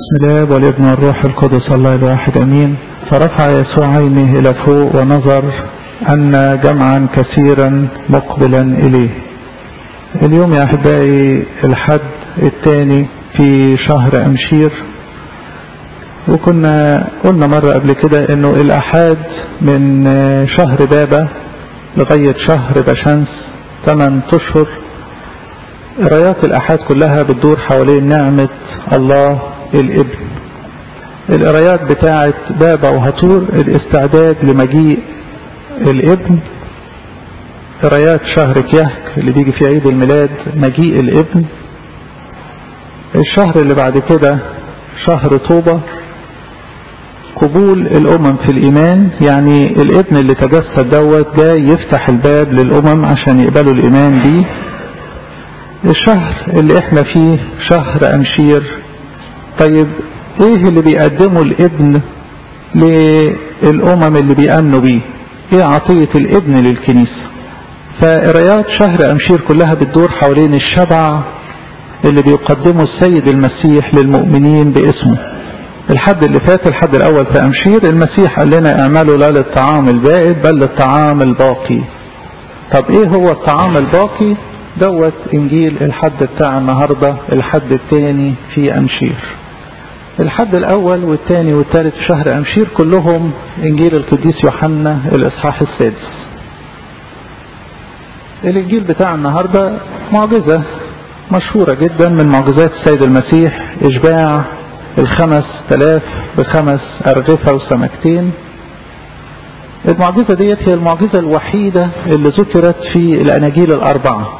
بسم الله والابن والروح القدس الله الواحد امين فرفع يسوع عينه الى فوق ونظر ان جمعا كثيرا مقبلا اليه اليوم يا احبائي الحد الثاني في شهر امشير وكنا قلنا مرة قبل كده انه الاحاد من شهر بابا لغاية شهر بشمس 8 اشهر قرايات الأحاد كلها بتدور حوالين نعمة الله الابن القرايات بتاعة بابا وهطور الاستعداد لمجيء الابن قرايات شهر كيهك اللي بيجي في عيد الميلاد مجيء الابن الشهر اللي بعد كده شهر طوبة قبول الأمم في الإيمان يعني الابن اللي تجسد دوت جاي يفتح الباب للأمم عشان يقبلوا الإيمان بيه الشهر اللي احنا فيه شهر أمشير طيب ايه اللي بيقدمه الابن للأمم اللي بيأمنوا بيه ايه عطية الابن للكنيسة فقرايات شهر أمشير كلها بتدور حوالين الشبع اللي بيقدمه السيد المسيح للمؤمنين باسمه الحد اللي فات الحد الأول في أمشير المسيح قال لنا اعملوا لا للطعام البائد بل للطعام الباقي طب ايه هو الطعام الباقي دوت انجيل الحد بتاع النهاردة الحد الثاني في امشير الحد الاول والثاني والثالث في شهر امشير كلهم انجيل القديس يوحنا الاصحاح السادس الانجيل بتاع النهاردة معجزة مشهورة جدا من معجزات السيد المسيح اشباع الخمس تلاف بخمس ارغفة وسمكتين المعجزة ديت هي المعجزة الوحيدة اللي ذكرت في الاناجيل الاربعة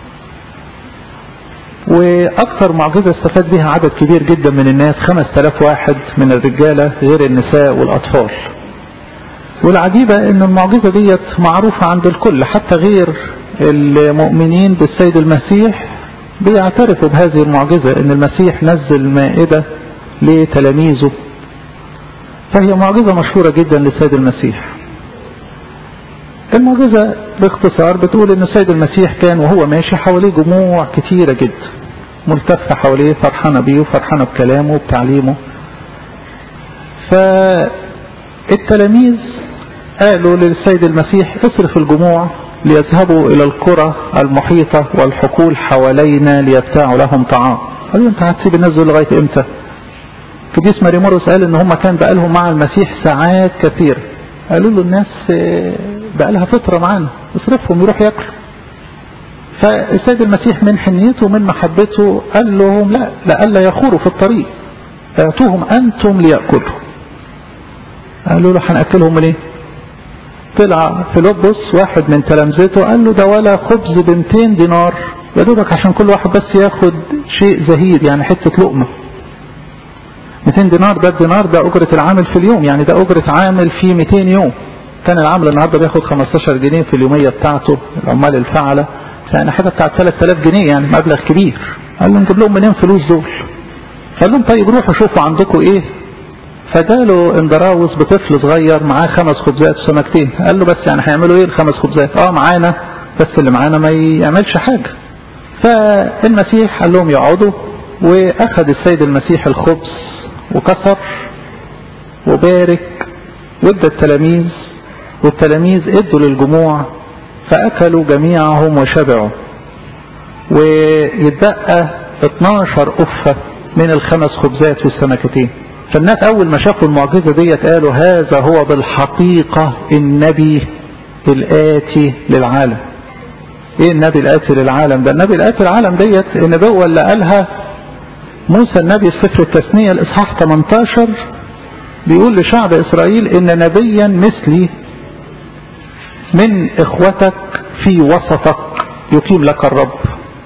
واكثر معجزة استفاد بها عدد كبير جدا من الناس خمس تلاف واحد من الرجالة غير النساء والاطفال والعجيبة ان المعجزة ديت معروفة عند الكل حتى غير المؤمنين بالسيد المسيح بيعترفوا بهذه المعجزة ان المسيح نزل مائدة لتلاميذه فهي معجزة مشهورة جدا للسيد المسيح المعجزة باختصار بتقول ان السيد المسيح كان وهو ماشي حواليه جموع كتيرة جدا ملتفة حواليه فرحانة بيه وفرحانة بكلامه وبتعليمه فالتلاميذ قالوا للسيد المسيح اصرف الجموع ليذهبوا الى القرى المحيطة والحقول حوالينا ليبتاعوا لهم طعام قالوا انت هتسيب الناس دول لغاية امتى قديس ماريمورس قال ان هم كان بقالهم مع المسيح ساعات كثيرة قالوا له الناس بقى لها فترة معانا اصرفهم يروح ياكلوا فالسيد المسيح من حنيته ومن محبته قال لهم لا لألا يخوروا في الطريق اعطوهم أنتم ليأكلوا قالوا له هنأكلهم ليه طلع فيلبس واحد من تلامذته قال له ده ولا خبز ب 200 دينار يا دوبك عشان كل واحد بس ياخد شيء زهيد يعني حتة لقمة 200 دينار ده الدينار ده أجرة العامل في اليوم يعني ده أجرة عامل في 200 يوم كان العامل النهارده بياخد 15 جنيه في اليومية بتاعته العمال الفعلة يعني حاجة بتاعت 3000 جنيه يعني مبلغ كبير قال له نجيب لهم منين فلوس دول قال لهم طيب روحوا شوفوا عندكم ايه فجاله اندراوس بطفل صغير معاه خمس خبزات وسمكتين قال له بس يعني هيعملوا ايه الخمس خبزات اه معانا بس اللي معانا ما يعملش حاجة فالمسيح قال لهم يقعدوا واخذ السيد المسيح الخبز وكسر وبارك وادى التلاميذ والتلاميذ ادوا للجموع فأكلوا جميعهم وشبعوا ويتبقى 12 أفة من الخمس خبزات والسمكتين فالناس أول ما شافوا المعجزة ديت قالوا هذا هو بالحقيقة النبي الآتي للعالم ايه النبي الآتي للعالم ده النبي الآتي للعالم ديت النبوة اللي قالها موسى النبي في سفر التثنية الإصحاح 18 بيقول لشعب إسرائيل إن نبيا مثلي من إخوتك في وسطك يقيم لك الرب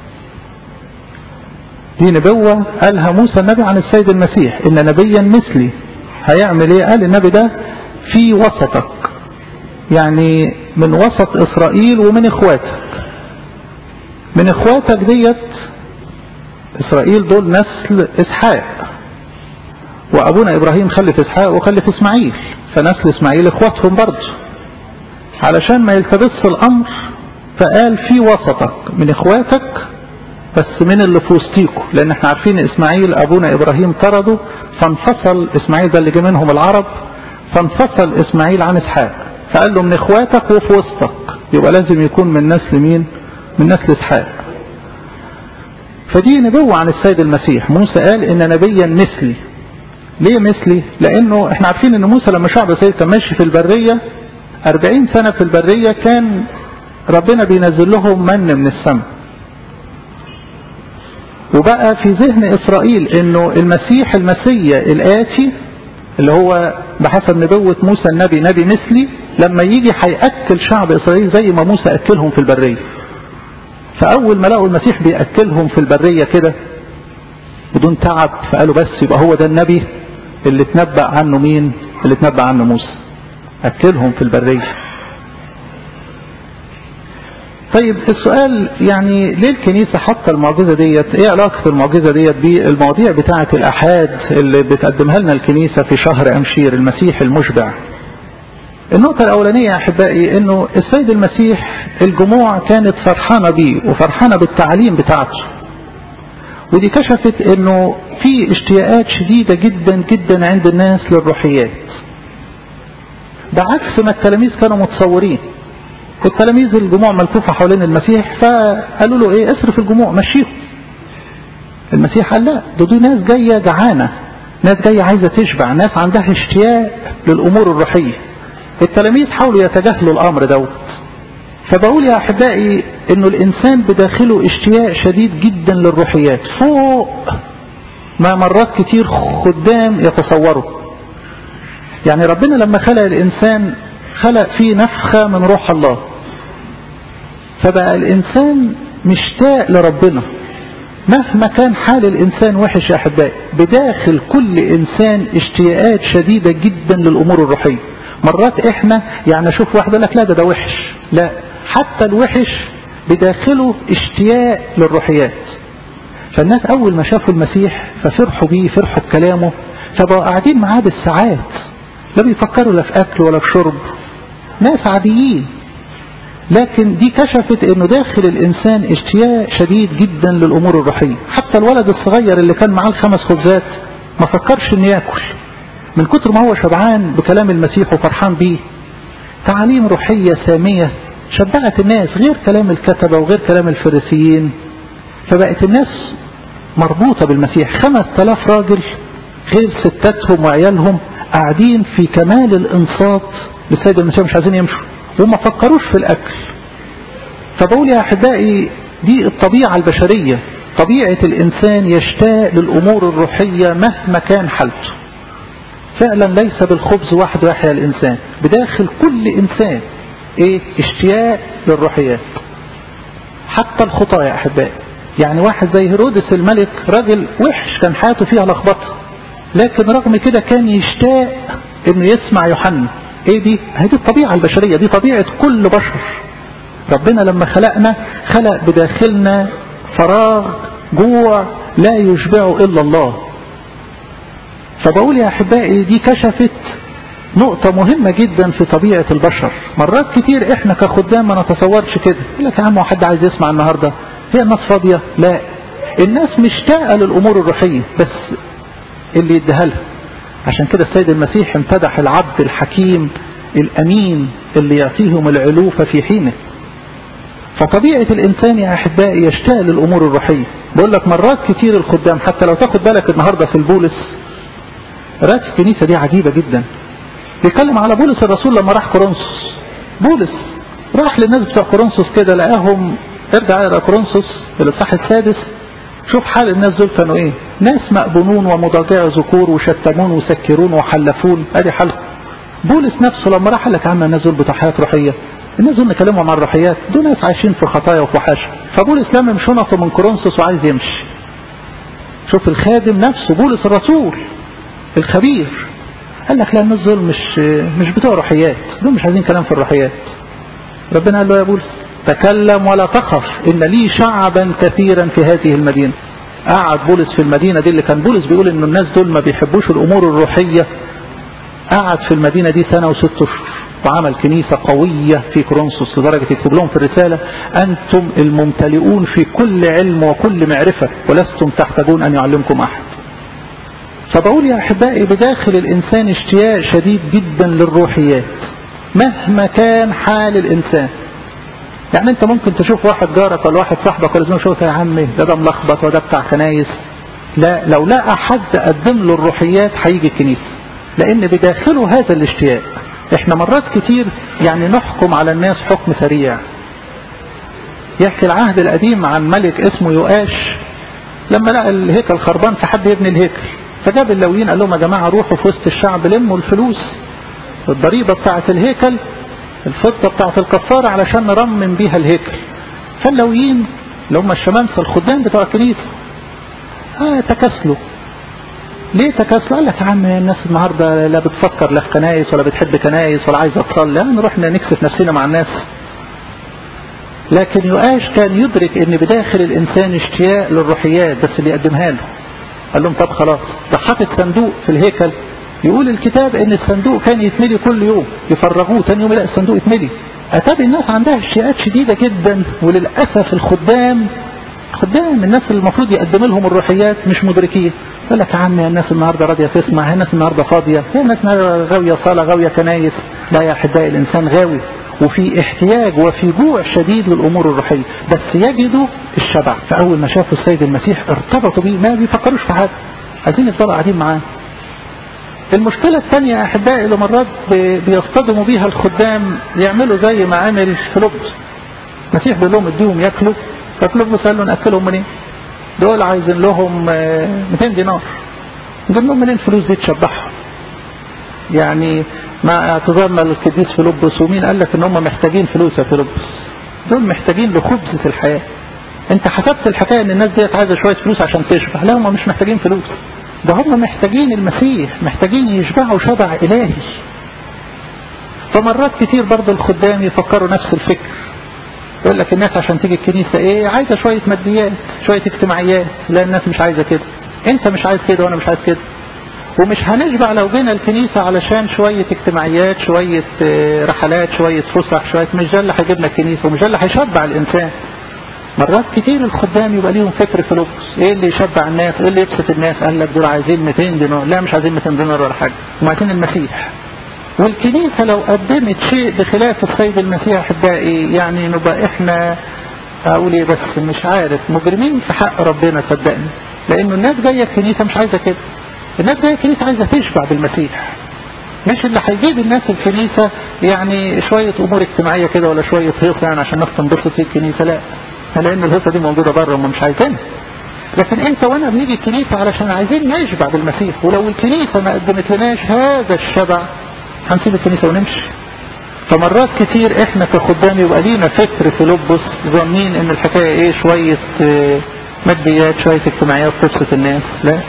دي نبوة قالها موسى النبي عن السيد المسيح إن نبيا مثلي هيعمل إيه قال النبي ده في وسطك يعني من وسط إسرائيل ومن إخواتك من إخواتك ديت إسرائيل دول نسل إسحاق وأبونا إبراهيم خلف إسحاق وخلف إسماعيل فنسل إسماعيل إخواتهم برضه علشان ما يلتبس الأمر فقال في وسطك من إخواتك بس من اللي في وسطيكوا لأن احنا عارفين إسماعيل أبونا إبراهيم طرده فانفصل اسماعيل ده اللي جه منهم العرب فانفصل اسماعيل عن اسحاق فقال له من اخواتك وفي وسطك يبقى لازم يكون من نسل مين من نسل اسحاق فدي نبوة عن السيد المسيح موسى قال ان نبيا مثلي ليه مثلي لانه احنا عارفين ان موسى لما شعب اسرائيل كان ماشي في البرية 40 سنة في البرية كان ربنا بينزل لهم من من السماء وبقى في ذهن إسرائيل أنه المسيح المسيا الآتي اللي هو بحسب نبوة موسى النبي نبي مثلي لما يجي هيأكل شعب إسرائيل زي ما موسى أكلهم في البرية فأول ما لقوا المسيح بيأكلهم في البرية كده بدون تعب فقالوا بس يبقى هو ده النبي اللي اتنبأ عنه مين اللي اتنبأ عنه موسى أكلهم في البرية طيب السؤال يعني ليه الكنيسة حتى المعجزة ديت ايه علاقة المعجزة ديت بالمواضيع بتاعة الأحاد اللي بتقدمها لنا الكنيسة في شهر أمشير المسيح المشبع النقطة الأولانية يا أحبائي أنه السيد المسيح الجموع كانت فرحانة بيه وفرحانة بالتعليم بتاعته ودي كشفت أنه في اشتياقات شديدة جدا جدا عند الناس للروحيات ده عكس ما التلاميذ كانوا متصورين التلاميذ الجموع ملفوفة حوالين المسيح فقالوا له ايه اصرف الجموع مشيهم المسيح قال لا ده دي ناس جاية جعانة ناس جاية عايزة تشبع ناس عندها اشتياق للأمور الروحية التلاميذ حاولوا يتجاهلوا الأمر دوت فبقول يا أحبائي إنه الإنسان بداخله اشتياق شديد جدا للروحيات فوق ما مرات كتير خدام يتصوروا يعني ربنا لما خلق الإنسان خلق فيه نفخة من روح الله فبقى الإنسان مشتاق لربنا مهما كان حال الإنسان وحش يا أحبائي بداخل كل إنسان اشتياقات شديدة جدا للأمور الروحية مرات إحنا يعني أشوف واحد لك لا ده ده وحش لا حتى الوحش بداخله اشتياق للروحيات فالناس أول ما شافوا المسيح ففرحوا بيه فرحوا بكلامه فبقوا قاعدين معاه بالساعات لا بيفكروا لا في أكل ولا في شرب ناس عاديين لكن دي كشفت انه داخل الانسان اشتياق شديد جدا للامور الروحية حتى الولد الصغير اللي كان معاه الخمس خبزات ما فكرش انه ياكل من كتر ما هو شبعان بكلام المسيح وفرحان بيه تعاليم روحية سامية شبعت الناس غير كلام الكتبة وغير كلام الفريسيين فبقت الناس مربوطة بالمسيح خمس تلاف راجل غير ستاتهم وعيالهم قاعدين في كمال الانصات للسيد المسيح مش عايزين يمشوا وما فكروش في الاكل فبقول يا احبائي دي الطبيعة البشرية طبيعة الانسان يشتاق للامور الروحية مهما كان حالته فعلا ليس بالخبز وحده يحيا الانسان بداخل كل انسان ايه اشتياق للروحيات حتى الخطاة يا احبائي يعني واحد زي هيرودس الملك راجل وحش كان حياته فيها لخبطه لكن رغم كده كان يشتاق انه يسمع يوحنا ايه دي هذه الطبيعة البشرية دي طبيعة كل بشر ربنا لما خلقنا خلق بداخلنا فراغ جوع لا يشبعه الا الله فبقول يا احبائي دي كشفت نقطة مهمة جدا في طبيعة البشر مرات كتير احنا كخدام ما نتصورش كده يقول لك يا عم حد عايز يسمع النهاردة هي الناس فاضية لا الناس مشتاقة للامور الروحية بس اللي يديها لها عشان كده السيد المسيح امتدح العبد الحكيم الامين اللي يعطيهم العلوفة في حينه فطبيعة الانسان يا احبائي يشتاق للامور الروحية بقول لك مرات كتير الخدام حتى لو تاخد بالك النهاردة في البولس رات الكنيسة دي عجيبة جدا بيتكلم على بولس الرسول لما راح كورنثوس بولس راح للناس بتوع كورنثوس كده لقاهم ارجع اقرا كورنثوس الاصحاح السادس شوف حال الناس دول كانوا ايه ناس مأبونون ومضاجع ذكور وشتمون وسكرون وحلفون ادي حالهم بولس نفسه لما راح قال لك يا عم الناس دول بتوع حياه روحيه الناس دول نكلمهم عن الروحيات دول ناس عايشين في خطايا وفحاشة فبولس لمم شنطه من كورنثوس وعايز يمشي شوف الخادم نفسه بولس الرسول الخبير قال لك لا الناس دول مش مش بتوع روحيات دول مش عايزين كلام في الروحيات ربنا قال له يا بولس تكلم ولا تخف إن لي شعبا كثيرا في هذه المدينة قعد بولس في المدينة دي اللي كان بولس بيقول ان الناس دول ما بيحبوش الامور الروحية قعد في المدينة دي سنة وست اشهر وعمل كنيسة قوية في كورنثوس لدرجة يكتب لهم في الرسالة أنتم الممتلئون في كل علم وكل معرفة ولستم تحتاجون أن يعلمكم أحد فبقول يا أحبائي بداخل الإنسان اشتياق شديد جدا للروحيات مهما كان حال الإنسان يعني أنت ممكن تشوف واحد جارك ولا واحد صاحبك ولا زميلك شوف يا عمي ده ده ملخبط وده بتاع كنايس لا لو لقى حد قدم له الروحيات هيجي الكنيسة لأن بداخله هذا الاشتياق احنا مرات كتير يعني نحكم على الناس حكم سريع يحكي العهد القديم عن ملك اسمه يؤاش لما لقى الهيكل خربان فحب يبني الهيكل فجاب اللويين قال لهم يا جماعة روحوا في وسط الشعب لموا الفلوس الضريبة بتاعة الهيكل الفضة بتاعة الكفارة علشان نرمم بيها الهيكل فاللويين اللي هم الشمامسة الخدام بتوع الكنيسة آه تكاسلوا ليه تكاسلوا قال لك يا عم الناس النهاردة لا بتفكر لا في كنايس ولا بتحب كنايس ولا عايزة تصلي نروح نكسف نفسنا مع الناس لكن يؤاش كان يدرك ان بداخل الانسان اشتياق للروحيات بس اللي يقدمها له قال لهم طب خلاص ده حاطط صندوق في الهيكل يقول الكتاب ان الصندوق كان يتملي كل يوم يفرغوه تاني يوم يلاقي الصندوق يتملي اتابع الناس عندها اشتياقات شديده جدا وللاسف الخدام خدام الناس اللي المفروض يقدم لهم الروحيات مش مدركين يقول لك يا عم الناس النهارده راضيه تسمع الناس النهارده فاضيه الناس غاويه صلاه غاويه كنايس لا يا احبائي الانسان غاوي وفي احتياج وفي جوع شديد للامور الروحيه بس يجدوا الشبع فاول ما شافوا السيد المسيح ارتبطوا بيه ما بيفكروش في حاجه عايزين يفضلوا قاعدين معاه المشكلة الثانية يا أحبائي اللي مرات بيصطدموا بيها الخدام يعملوا زي ما عمل فيلبس المسيح بيقول لهم اديهم ياكلوا ففيلبس قال له ناكلهم منين؟ دول عايزين لهم 200 دينار نجيب لهم منين الفلوس دي تشبعهم؟ يعني مع اعتذارنا للقديس فيلبس ومين قال لك ان هم محتاجين فلوس يا فيلبس؟ دول محتاجين لخبزة الحياة انت حسبت الحكاية ان الناس ديت عايزة شوية فلوس عشان تشبع لا هم مش محتاجين فلوس ده هم محتاجين المسيح محتاجين يشبعوا شبع إلهي فمرات كتير برضه الخدام يفكروا نفس الفكر يقول لك الناس عشان تيجي الكنيسة ايه عايزة شوية ماديات شوية اجتماعيات لا الناس مش عايزة كده انت مش عايز كده وانا مش عايز كده ومش هنشبع لو جينا الكنيسة علشان شوية اجتماعيات شوية رحلات شوية فسح شوية مش ده اللي هيجيبنا الكنيسة ومش ده اللي هيشبع الإنسان مرات كتير الخدام يبقى ليهم فكر في لبس ايه اللي يشبع الناس ايه اللي يبسط الناس قال لك دول عايزين 200 دينار لا مش عايزين 200 دينار ولا حاجه هم عايزين المسيح والكنيسه لو قدمت شيء بخلاف السيد المسيح احبائي يعني نبقى احنا اقول ايه بس مش عارف مجرمين في حق ربنا صدقني لانه الناس جايه الكنيسه مش عايزه كده الناس جايه الكنيسه عايزه تشبع بالمسيح مش اللي هيجيب الناس الكنيسه يعني شويه امور اجتماعيه كده ولا شويه هيصه يعني عشان الناس تنبسط في الكنيسه لا لان الهيصه دي موجوده بره وهم مش عايزينها لكن انت وانا بنيجي الكنيسه علشان عايزين نشبع بالمسيح ولو الكنيسه ما قدمت لناش هذا الشبع هنسيب الكنيسه ونمشي فمرات كتير احنا كخدام يبقى لينا فكر في لبس ظانين ان الحكايه ايه شويه ماديات شويه اجتماعيات تبسط الناس لا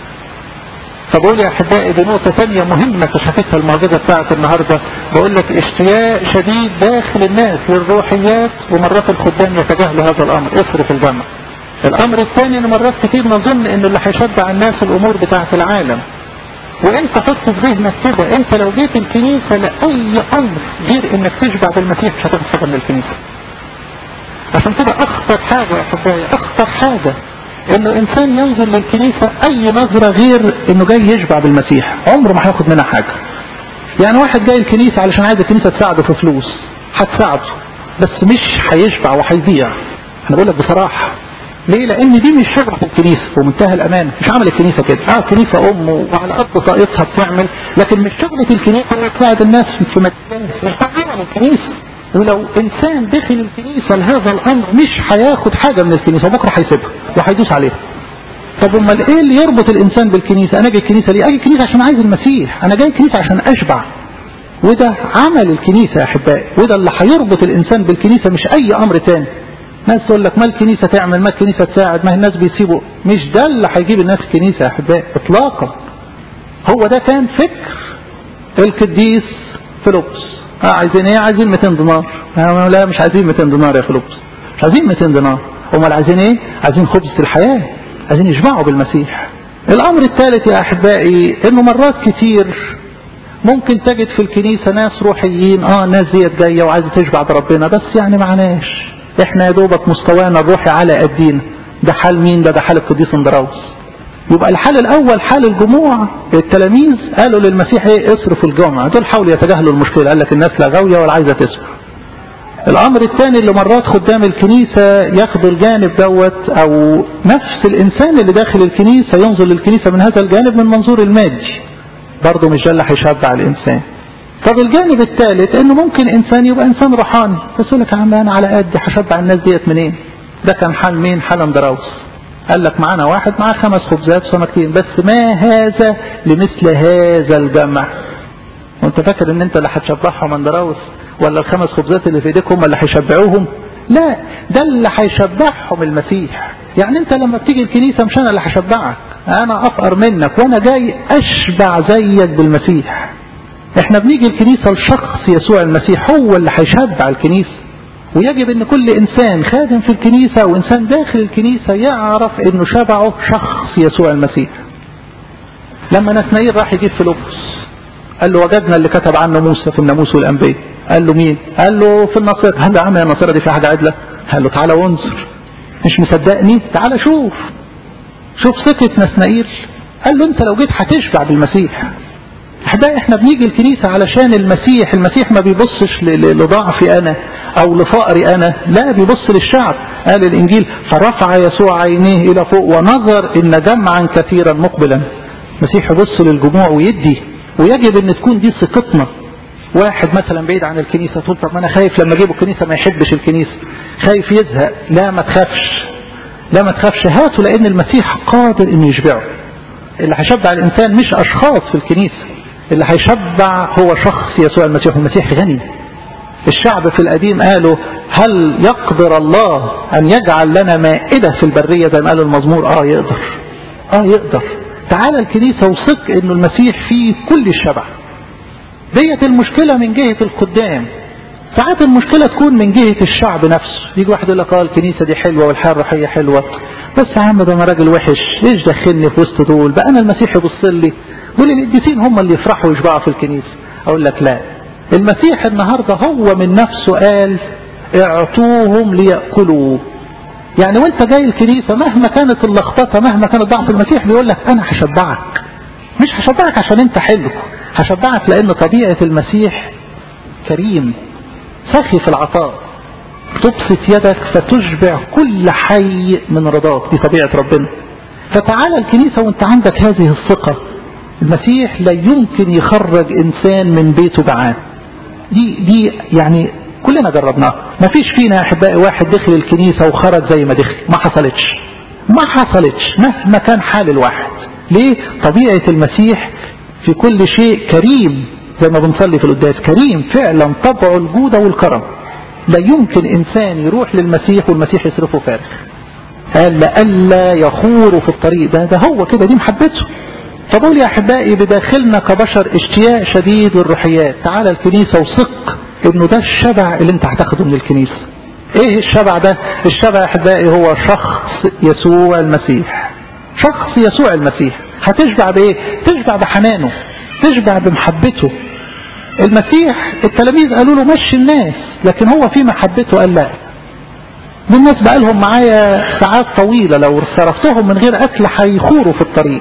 فبقول يا احبائي دي نقطه ثانيه مهمه كشفتها المعجزه بتاعت النهارده بقول لك اشتياق شديد داخل الناس للروحيات ومرات الخدام يتجاهلوا هذا الامر اصرف الجمع الامر الثاني ان مرات كتير نظن ان اللي هيشبع الناس الامور بتاعت العالم وانت حط في ذهنك كده انت لو جيت الكنيسه لاي امر غير انك تشبع بالمسيح مش هتاخد حاجه من الكنيسه عشان كده اخطر حاجه يا احبائي اخطر حاجه انه انسان ينظر للكنيسة اي نظرة غير انه جاي يشبع بالمسيح عمره ما هياخد منها حاجة يعني واحد جاي الكنيسة علشان عايز الكنيسة تساعده في فلوس هتساعده بس مش هيشبع وهيضيع انا بقول لك بصراحة ليه لان دي مش شغلة الكنيسة ومنتهى الامانة مش عمل الكنيسة كده اه الكنيسة ام وعلى قد طاقتها بتعمل لكن مش شغلة الكنيسة انها تساعد الناس في مجالات مش عمل الكنيسة ولو انسان دخل الكنيسة لهذا الامر مش هياخد حاجة من الكنيسة بكرة هيسيبها وهيدوس عليها طب امال ايه اللي يربط الانسان بالكنيسة انا جاي الكنيسة ليه اجي الكنيسة عشان عايز المسيح انا جاي الكنيسة عشان اشبع وده عمل الكنيسة يا احبائي وده اللي هيربط الانسان بالكنيسة مش اي امر تاني ناس تقول لك ما الكنيسة تعمل ما الكنيسة تساعد ما الناس بيسيبوا مش ده اللي هيجيب الناس الكنيسة يا احبائي اطلاقا هو ده كان فكر القديس فيلبس اه عايزين ايه عايزين 200 دينار آه لا مش عايزين 200 دينار يا فيلبس مش عايزين 200 دينار امال عايزين ايه عايزين خبزة الحياة عايزين يشبعوا بالمسيح الامر الثالث يا احبائي انه مرات كتير ممكن تجد في الكنيسة ناس روحيين اه ناس ديت جاية وعايزة تشبع بربنا بس يعني معناش احنا يا دوبك مستوانا الروحي على قدينا ده حال مين ده ده حال القديس اندراوس يبقى الحال الاول حال الجموع التلاميذ قالوا للمسيح ايه اصرفوا الجمعة دول حاولوا يتجاهلوا المشكلة قال لك الناس لا غاوية ولا عايزة تصرف الامر الثاني اللي مرات خدام الكنيسة ياخدوا الجانب دوت او نفس الانسان اللي داخل الكنيسة ينظر للكنيسة من هذا الجانب من منظور المادي برضه مش ده اللي هيشبع الانسان طب الجانب الثالث انه ممكن انسان يبقى انسان روحاني بس يقول لك يا عم انا على قد هشبع الناس ديت منين ده كان حال مين حال اندراوس قال لك معانا واحد معاه خمس خبزات وسمكتين بس ما هذا لمثل هذا الجمع وانت فاكر ان انت اللي هتشبعهم اندراوس ولا الخمس خبزات اللي في ايديك هم اللي هيشبعوهم لا ده اللي هيشبعهم المسيح يعني انت لما بتيجي الكنيسة مش انا اللي هشبعك انا افقر منك وانا جاي اشبع زيك بالمسيح احنا بنيجي الكنيسة لشخص يسوع المسيح هو اللي هيشبع الكنيسة ويجب ان كل انسان خادم في الكنيسة او انسان داخل الكنيسة يعرف انه شبعه شخص يسوع المسيح لما نثنائيل راح يجيب فيلبس قال له وجدنا اللي كتب عنه موسى في الناموس والانبياء قال له مين قال له في الناصرة قال له يا عم يا الناصرة دي في حاجة عدلة قال له تعالى وانظر مش مصدقني تعالى شوف شوف ثقة نثنائيل قال له انت لو جيت هتشبع بالمسيح احبائي احنا بنيجي الكنيسة علشان المسيح المسيح ما بيبصش لضعفي انا او لفقري انا لا بيبص للشعب قال الانجيل فرفع يسوع عينيه الى فوق ونظر ان جمعا كثيرا مقبلا المسيح يبص للجموع ويدي ويجب ان تكون دي ثقتنا واحد مثلا بعيد عن الكنيسة تقول طب انا خايف لما اجيبه الكنيسة ما يحبش الكنيسة خايف يزهق لا ما تخافش لا ما تخافش هاته لان المسيح قادر انه يشبعه اللي هيشبع الانسان مش اشخاص في الكنيسة اللي هيشبع هو شخص يسوع المسيح المسيح غني الشعب في القديم قالوا هل يقدر الله أن يجعل لنا مائدة في البرية زي ما قال المزمور آه يقدر آه يقدر تعالى الكنيسة وثق إنه المسيح فيه كل الشبع ديت المشكلة من جهة القدام ساعات المشكلة تكون من جهة الشعب نفسه يجي واحد يقول لك اه الكنيسة دي حلوة والحياة الروحية حلوة بس يا عم ده انا راجل وحش ايش دخلني في وسط دول بقى انا المسيح يبص لي والقديسين هم اللي يفرحوا ويشبعوا في الكنيسة اقول لك لا المسيح النهاردة هو من نفسه قال اعطوهم ليأكلوا يعني وانت جاي الكنيسة مهما كانت اللخبطة مهما كان ضعف المسيح بيقول لك انا هشبعك مش هشبعك عشان انت حلو هشبعك لان طبيعة المسيح كريم سخي في العطاء تبسط يدك فتشبع كل حي من رضاك دي طبيعة ربنا فتعالى الكنيسة وانت عندك هذه الثقة المسيح لا يمكن يخرج انسان من بيته جعان دي دي يعني كلنا جربناها ما فيش فينا يا احبائي واحد دخل الكنيسة وخرج زي ما دخل ما حصلتش ما حصلتش مهما كان حال الواحد ليه طبيعة المسيح في كل شيء كريم زي ما بنصلي في القداس كريم فعلا طبعه الجودة والكرم لا يمكن انسان يروح للمسيح والمسيح يصرفه فارغ قال لألا يخور في الطريق ده ده هو كده دي محبته فبقول يا احبائي بداخلنا كبشر اشتياق شديد للروحيات تعالى الكنيسة وثق انه ده الشبع اللي انت هتاخده من الكنيسة ايه الشبع ده الشبع يا احبائي هو شخص يسوع المسيح شخص يسوع المسيح هتشبع بايه تشبع بحنانه تشبع بمحبته المسيح التلاميذ قالوا له مشي الناس لكن هو في محبته قال لا دي الناس بقالهم معايا ساعات طويلة لو صرفتهم من غير أكل هيخوروا في الطريق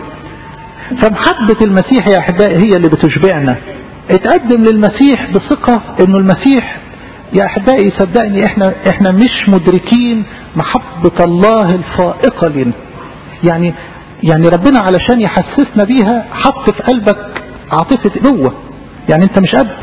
فمحبة المسيح يا أحبائي هي اللي بتشبعنا اتقدم للمسيح بثقة انه المسيح يا أحبائي صدقني احنا, احنا مش مدركين محبة الله الفائقة لنا يعني يعني ربنا علشان يحسسنا بيها حط في قلبك عاطفة أبوة يعني انت مش أب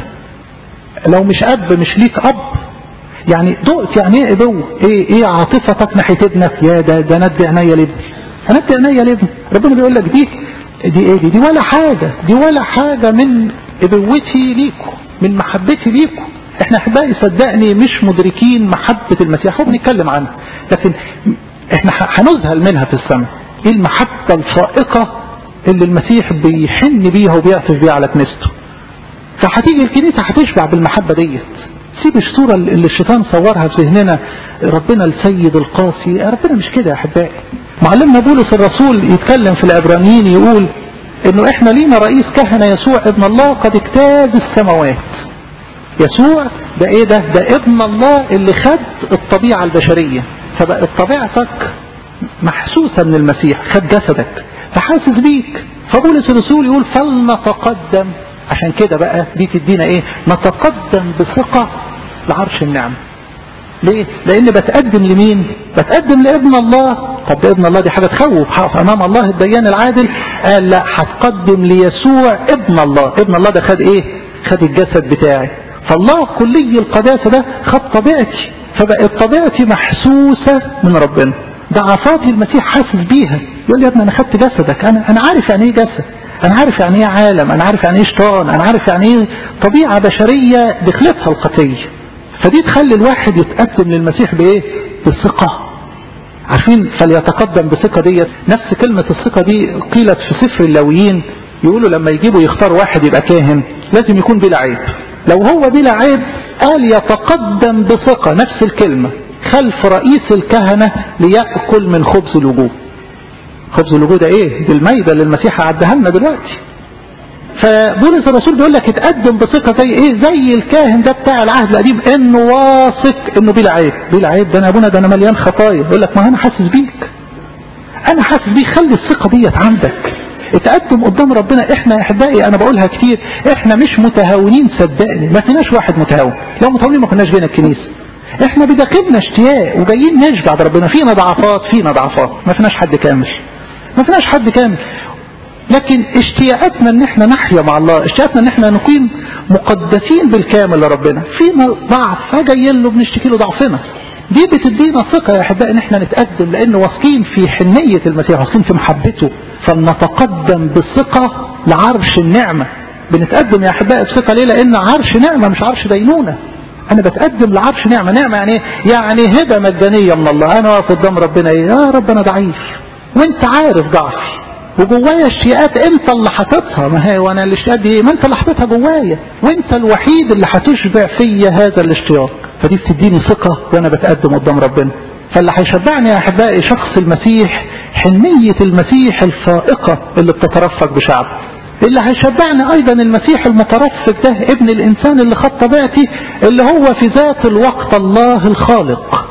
لو مش أب مش ليك أب يعني دقت يعني ايه أبوة ايه ايه عاطفتك ناحية ابنك يا ده ده ندي عينيا لابني ندي عينيا لابني ربنا بيقول لك دي دي ايه دي دي ولا حاجة دي ولا حاجة من ابوتي ليكم من محبتي ليكم احنا احبائي صدقني مش مدركين محبة المسيح هو بنتكلم عنها لكن احنا هنذهل منها في السماء ايه المحبة الفائقة اللي المسيح بيحن بيها وبيعطف بيها على كنيسته فهتيجي الكنيسة هتشبع بالمحبة ديت سيب الصورة اللي الشيطان صورها في ذهننا ربنا السيد القاسي ربنا مش كده يا احبائي معلمنا بولس الرسول يتكلم في العبرانيين يقول انه احنا لينا رئيس كهنة يسوع ابن الله قد اجتاز السماوات يسوع ده ايه ده ده ابن الله اللي خد الطبيعة البشرية فبقت طبيعتك محسوسة من المسيح خد جسدك فحاسس بيك فبولس الرسول يقول فلنتقدم عشان كده بقى دي تدينا ايه نتقدم بثقة لعرش النعمة ليه لان بتقدم لمين بتقدم لابن الله طب ابن الله دي حاجة تخوف حقف امام الله الديان العادل قال لا هتقدم ليسوع ابن الله ابن الله ده خد ايه خد الجسد بتاعي فالله كلي القداسة ده خد طبيعتي فبقت طبيعتي محسوسة من ربنا ضعفاتي المسيح حاسس بيها يقول لي يا ابني انا خدت جسدك انا انا عارف يعني ايه جسد انا عارف يعني ايه عالم انا عارف يعني ايه شيطان انا عارف يعني ايه طبيعة بشرية دخلتها القتية فدي تخلي الواحد يتقدم للمسيح بايه بالثقة عارفين فليتقدم بثقة ديت نفس كلمة الثقة دي قيلت في سفر اللاويين يقولوا لما يجيبوا يختار واحد يبقى كاهن لازم يكون بلا عيب لو هو بلا عيب قال يتقدم بثقة نفس الكلمة خلف رئيس الكهنة ليأكل من خبز الوجوه خبز الوجوه ده ايه دي الميدة اللي المسيح عدها لنا دلوقتي فبولس الرسول بيقول لك اتقدم بثقة زي ايه زي الكاهن ده بتاع العهد القديم انه واثق انه بلا عيب بلا عيب ده انا ابونا ده انا مليان خطايا يقول لك ما انا حاسس بيك انا حاسس بيك خلي الثقة ديت عندك اتقدم قدام ربنا احنا يا احبائي انا بقولها كتير احنا مش متهاونين صدقني ما فيناش واحد متهاون لو متهاونين ما كناش جينا الكنيسه احنا بداخلنا اشتياق وجايين نشبع بربنا فينا ضعفات فينا ضعفات ما فيناش حد كامل ما فيناش حد كامل لكن اشتياقاتنا ان احنا نحيا مع الله اشتياقاتنا ان احنا نكون مقدسين بالكامل لربنا فينا ضعف فجايين له بنشتكي له ضعفنا دي بتدينا ثقة يا أحبائي إن إحنا نتقدم لأن واثقين في حنية المسيح واثقين في محبته فلنتقدم بثقة لعرش النعمة بنتقدم يا أحبائي بثقة ليه؟ لأن عرش نعمة مش عرش دينونة أنا بتقدم لعرش نعمة نعمة يعني إيه؟ يعني هبة مجانية من الله أنا واقف قدام ربنا إيه؟ يا رب أنا ضعيف وأنت عارف ضعفي وجوايا اشتياقات انت اللي حاططها ما هي وانا الاشتياقات دي ما انت اللي حاططها جوايا وانت الوحيد اللي هتشبع فيا هذا الاشتياق فدي بتديني ثقة وانا بتقدم قدام ربنا فاللي هيشبعني يا احبائي شخص المسيح حنية المسيح الفائقة اللي بتترفق بشعبه اللي هيشبعني ايضا المسيح المترفق ده ابن الانسان اللي خد طبيعتي اللي هو في ذات الوقت الله الخالق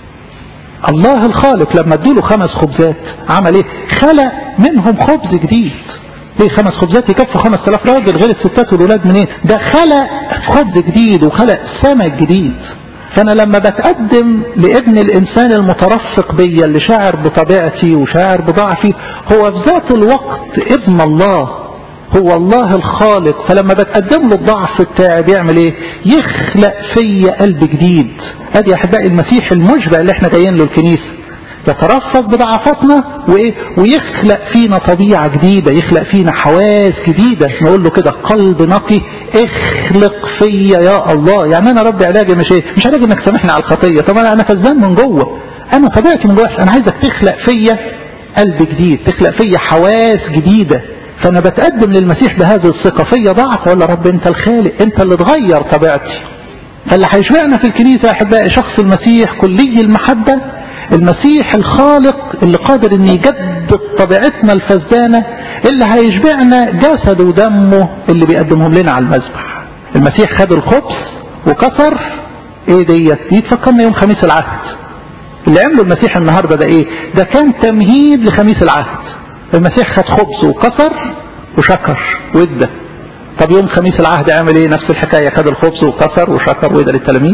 الله الخالق لما ادوله خمس خبزات عمل ايه خلق منهم خبز جديد ليه خمس خبزات يكفوا خمس تلاف راجل غير الستات والولاد منين ده خلق خبز جديد وخلق سمك جديد فانا لما بتقدم لابن الانسان المترفق بيا اللي شاعر بطبيعتي وشاعر بضعفي هو في ذات الوقت ابن الله هو الله الخالق فلما بتقدم له الضعف بتاعي بيعمل ايه يخلق فيا قلب جديد ادي يا احبائي المسيح المشبع اللي احنا جايين له الكنيسه يترفق بضعفاتنا وايه ويخلق فينا طبيعه جديده يخلق فينا حواس جديده نقول له كده قلب نقي اخلق فيا يا الله يعني انا ربي علاجي مش ايه مش علاجي انك سامحني على الخطيه طب انا فزان من جوه انا طبيعتي من جوه انا عايزك تخلق فيا قلب جديد تخلق فيا حواس جديده فانا بتقدم للمسيح بهذه الثقه فيا ضعف ولا رب انت الخالق انت اللي تغير طبيعتي فاللي هيشبعنا في الكنيسه يا احبائي شخص المسيح كلي المحبه المسيح الخالق اللي قادر ان يجدد طبيعتنا الفسدانه اللي هيشبعنا جسده ودمه اللي بيقدمهم لنا على المذبح المسيح خد الخبز وكسر ايه ديت دي تفكرنا يوم خميس العهد اللي عمله المسيح النهارده ده ايه ده كان تمهيد لخميس العهد المسيح خد خبز وكسر وشكر وادى طب يوم خميس العهد عمل ايه نفس الحكاية خد الخبز وكسر وشكر وادى للتلاميذ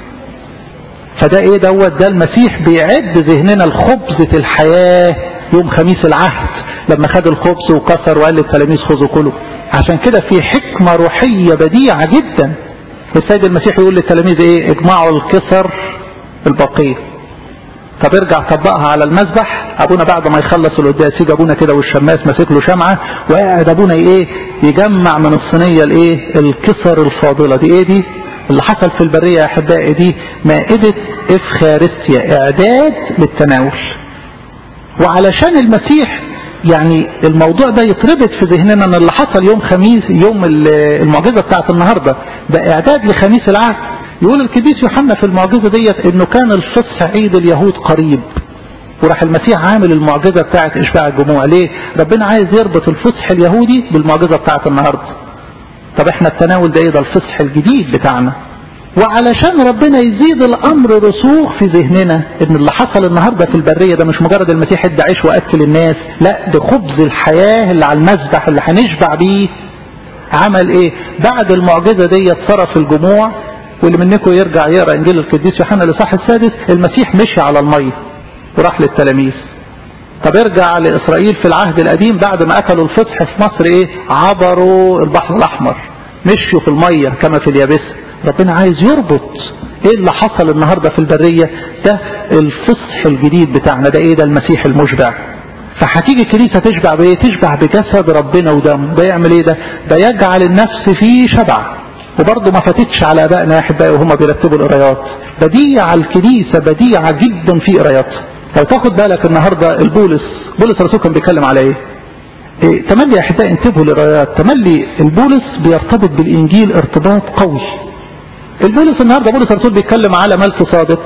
فده ايه دوت ده المسيح بيعد ذهننا الخبزة الحياة يوم خميس العهد لما خد الخبز وكسر وقال للتلاميذ خذوا كلوا عشان كده في حكمة روحية بديعة جدا السيد المسيح يقول للتلاميذ ايه اجمعوا الكسر البقيه طب ارجع طبقها على المذبح ابونا بعد ما يخلص القداس يجي ابونا كده والشماس ماسك له شمعه وقاعد ابونا ايه يجمع من الصينيه الايه الكسر الفاضله دي ايه دي اللي حصل في البريه يا احبائي دي مائده افخارستيا اعداد للتناول وعلشان المسيح يعني الموضوع ده يتربط في ذهننا ان اللي حصل يوم خميس يوم المعجزه بتاعت النهارده ده اعداد لخميس العهد يقول القديس يوحنا في المعجزة ديت انه كان الفصح عيد اليهود قريب وراح المسيح عامل المعجزة بتاعت اشباع الجموع ليه ربنا عايز يربط الفصح اليهودي بالمعجزة بتاعت النهاردة طب احنا التناول ده ايه ده الفصح الجديد بتاعنا وعلشان ربنا يزيد الامر رسوخ في ذهننا ان اللي حصل النهارده في البريه ده مش مجرد المسيح ادى عيش واكل الناس لا ده خبز الحياه اللي على المذبح اللي هنشبع بيه عمل ايه بعد المعجزه دي صرف الجموع واللي منكم يرجع يقرا انجيل القديس يوحنا الاصحاح السادس المسيح مشي على الميه وراح للتلاميذ طب ارجع لاسرائيل في العهد القديم بعد ما اكلوا الفصح في مصر ايه عبروا البحر الاحمر مشوا في الميه كما في اليابسه ربنا عايز يربط ايه اللي حصل النهارده في البريه ده الفصح الجديد بتاعنا ده ايه ده المسيح المشبع فهتيجي الكنيسه تشبع بايه تشبع بجسد ربنا ودمه ده يعمل ايه ده ده يجعل النفس فيه شبع وبرضه ما فاتتش على ابائنا يا احبائي وهم بيرتبوا القرايات بديع الكنيسه بديعه جدا في قراياتها لو تاخد بالك النهارده البولس بولس الرسول كان بيتكلم على ايه؟ إيه تملي يا احبائي انتبهوا للقرايات تملي البولس بيرتبط بالانجيل ارتباط قوي البولس النهارده بولس الرسول بيتكلم على ملك صادق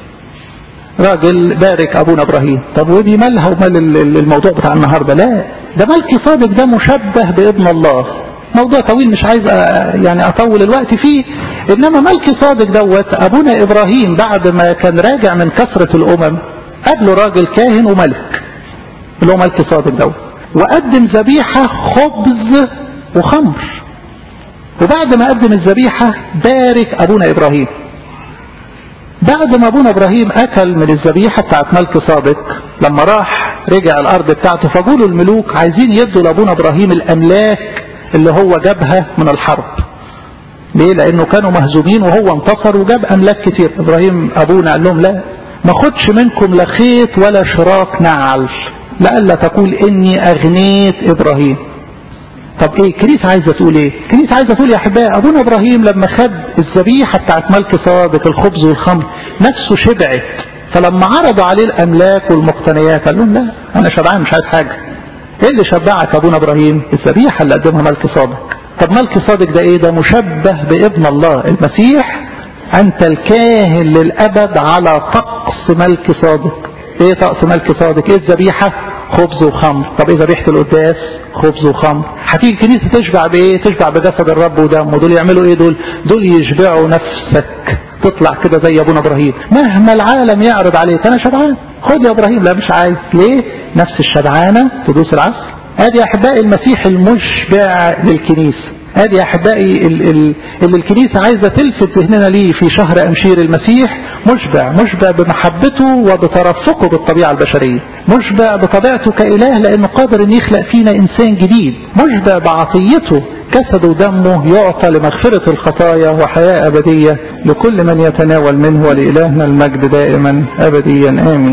راجل بارك ابونا ابراهيم طب ودي مالها ومال الموضوع بتاع النهارده لا ده ملك صادق ده مشبه بابن الله موضوع طويل مش عايز يعني اطول الوقت فيه انما ملك صادق دوت ابونا ابراهيم بعد ما كان راجع من كثره الامم قابله راجل كاهن وملك اللي هو ملك صادق دوت وقدم ذبيحه خبز وخمر وبعد ما قدم الذبيحه بارك ابونا ابراهيم بعد ما ابونا ابراهيم اكل من الذبيحه بتاعت ملك صادق لما راح رجع الارض بتاعته فقولوا الملوك عايزين يدوا لابونا ابراهيم الاملاك اللي هو جابها من الحرب ليه لانه كانوا مهزومين وهو انتصر وجاب املاك كتير ابراهيم ابونا قال لهم لا ما خدش منكم لا خيط ولا شراك نعل لئلا تقول اني اغنيت ابراهيم طب ايه الكنيسه عايزه تقول ايه الكنيسه عايزه تقول يا احبائي ابونا ابراهيم لما خد الذبيحه بتاعت ملك صادق الخبز والخمر نفسه شبعت فلما عرضوا عليه الاملاك والمقتنيات قال لهم لا انا شبعان مش عايز حاجه ايه اللي شبعك ابونا ابراهيم الذبيحه اللي قدمها ملك صادق طب ملك صادق ده ايه ده مشبه بابن الله المسيح انت الكاهن للابد على طقس ملك صادق ايه طقس ملك صادق ايه الذبيحه خبز وخمر طب ايه ذبيحه القداس خبز وخمر هتيجي الكنيسه تشبع بايه تشبع بجسد الرب ودمه دول يعملوا ايه دول دول يشبعوا نفسك تطلع كده زي ابونا ابراهيم مهما العالم يعرض عليك انا شبعان خد يا ابراهيم لا مش عايز ليه نفس الشبعانه تدوس العسل ادي يا احبائي المسيح المشبع للكنيسه ادي يا احبائي اللي الكنيسه عايزه تلفت ذهننا ليه في شهر امشير المسيح مشبع مشبع بمحبته وبترفقه بالطبيعه البشريه مشبع بطبيعته كاله لانه قادر ان يخلق فينا انسان جديد مشبع بعطيته جسده ودمه يعطى لمغفرة الخطايا وحياة أبدية لكل من يتناول منه ولإلهنا المجد دائما أبديا آمين